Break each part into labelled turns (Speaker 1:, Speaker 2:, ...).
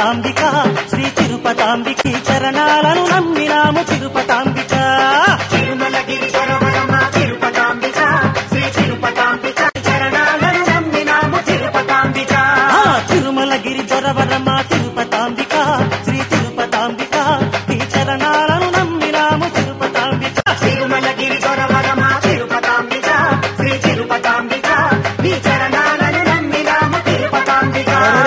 Speaker 1: తిరుపతాంబిక శ్రీ తిరుపతాంబిక ఈ చరణాలను నమ్మినాము తిరుపతాంబిక
Speaker 2: తిరుమలగిరి సరవరమ తిరుపతాంబిక శ్రీ తిరుపతాంబిక చరణాలను నమ్మినాము తిరుపతాంబిక
Speaker 1: ఆ తిరుమలగిరి జొరవరమ తిరుపతాంబిక శ్రీ తిరుపతాంబిక ఈ చరణాలను నమ్మినాము తిరుపతాంబిక
Speaker 2: తిరుమలగిరి సరవరమ తిరుపతాంబిక శ్రీ తిరుపతాంబిక నీ చరణాలను నమ్మినాము తిరుపతాంబిక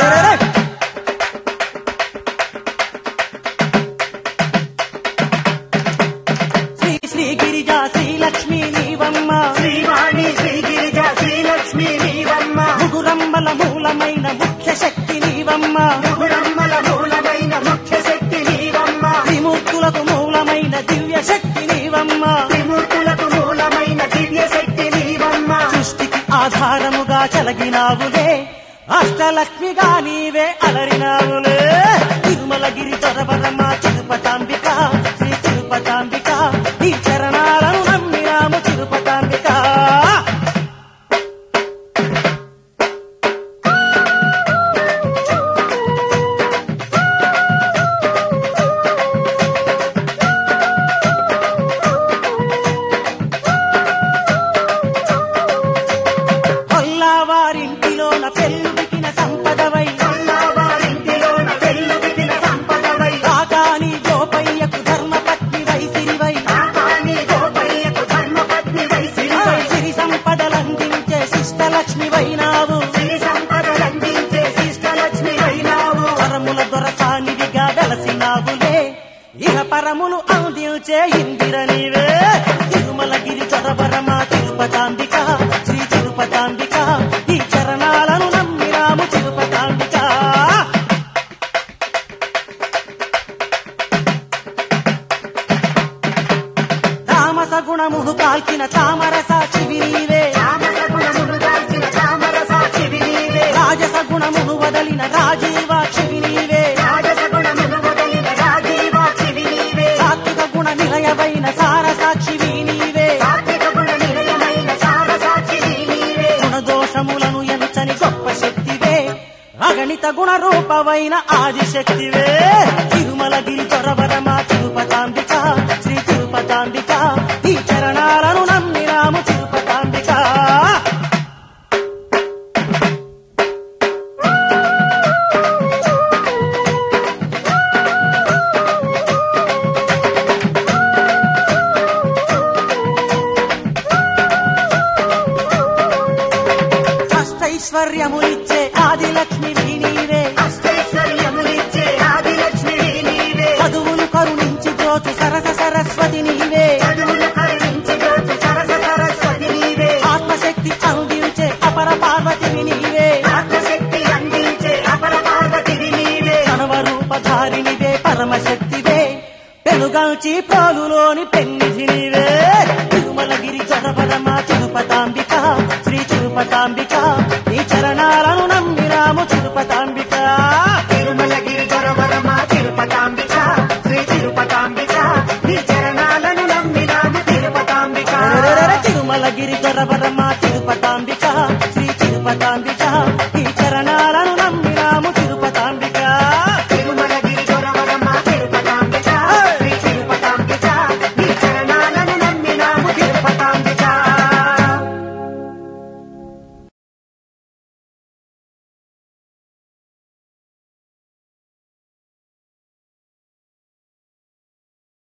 Speaker 1: శ్రీ శ్రీ గిరిజా శ్రీ లక్ష్మీ నీవమ్మ
Speaker 2: శ్రీవాణి శ్రీ గిరిజ శ్రీలక్ష్మి నీవమ్మ
Speaker 1: ముగురమ్మల మూలమైన ముఖ్య శక్తి నీవమ్మ
Speaker 2: ముగురమ్మల మూలమైన ముఖ్య శక్తి నీవమ్మ
Speaker 1: త్రిమూర్తులకు మూలమైన దివ్య శక్తి నీవమ్మ
Speaker 2: త్రిమూర్తులకు మూలమైన దివ్య శక్తి నీవమ్మ
Speaker 1: సృష్టికి ఆధారముగా చలగినావులే అష్టలక్ష్మిగా నీవే అలరినావులే తిరుమలగిరి తొరవరమ తిరుపతాంబిక శ్రీ తిరుపతాంబిక ఈ చరణాలను నమ్మినాము తిరుపతాంబిక కొల్లావారింటిలోన పెళ్ళుడికిన సంపదవై
Speaker 2: వారింటిలోన వెల్లువిగిన సంపదవై
Speaker 1: కాకాని గోపయ్యకు ధర్మపత్ని వైసిరివై
Speaker 2: కాకాని గోపయ్యకు ధర్మపత్ని వైసిరివై
Speaker 1: సిరి సంపదలందించే శిష్టలక్ష్మి వైనావు
Speaker 2: సిరి సంపదలందించే శిష్టలక్ష్మి వైనావు
Speaker 1: పరముల దొరసానివిగా వెలసినావులే ఇహ పరములు అందించే ఇందిర నీవే తిరుమలగిరి చొరవరమ తిరుపతాంబిక శ్రీ తిరుపతాంబిక ఈ చరణాలను నమ్మినాము తిరుపతాంబిక తామస గుణమును కాల్చిన తామర సాక్షివి నీవే
Speaker 2: తామస గుణమును దాల్చిన తామర సాక్షివి నీవే
Speaker 1: రాజస గుణమును వదలిన రాజీవాక్షివి నీవే
Speaker 2: రాజస గుణమును వదలిన రాజీవాక్షివి నీవే
Speaker 1: సాత్విక గుణ నిలయమైన సార సాక్షివి నీవే
Speaker 2: సాత్విక గుణ నిలయమైన సార సాక్షివి నీవే
Speaker 1: గుణదోషములను ఎంచని గొప్ప శక్తివే అగణిత గుణ రూపమైన ఆదిశక్తివే తిరుమలగిరి చొరవరమ తిరుపతాంబిక శ్రీ తిరుపతాంబిక ఈ చరణాలను నమ్మినాము తిరుపతాంబిక అష్టైశ్వర్యములిచ్చే ఆదిలక్ష్మి నీవే
Speaker 2: అష్టైశ్వర్యములిచ్చే ఆదిలక్ష్మివి నీవే
Speaker 1: చదువులు కరుణించి జోచు సరస సరస్వతి నీవే
Speaker 2: చదువులు కరుణించి జోచు సరస సరస్వతి నీవే
Speaker 1: ఆత్మశక్తి అందించే అపర పార్వతివి నీవే
Speaker 2: ఆత్మశక్తి అందించే అపర పార్వతివి నీవే
Speaker 1: సర్వరూపధారినివే పరమశక్తివే పెనుగల్చి ప్రోలులోని పెన్నిధి నీవే తిరుమలగిరి చొరవరమ తిరుపతాంబిక శ్రీ తిరుపతాంబిక ఈ చరణాలను నమ్మినాము తిరుపతాంబిక
Speaker 2: తిరుమలగిరి దొరవరమ తిరుపతాంబిక శ్రీ తిరుపతాంబిక నీ చరణాలను నమ్మినాము తిరుపతాంబిక
Speaker 1: తిరుమలగిరి చొరవరమ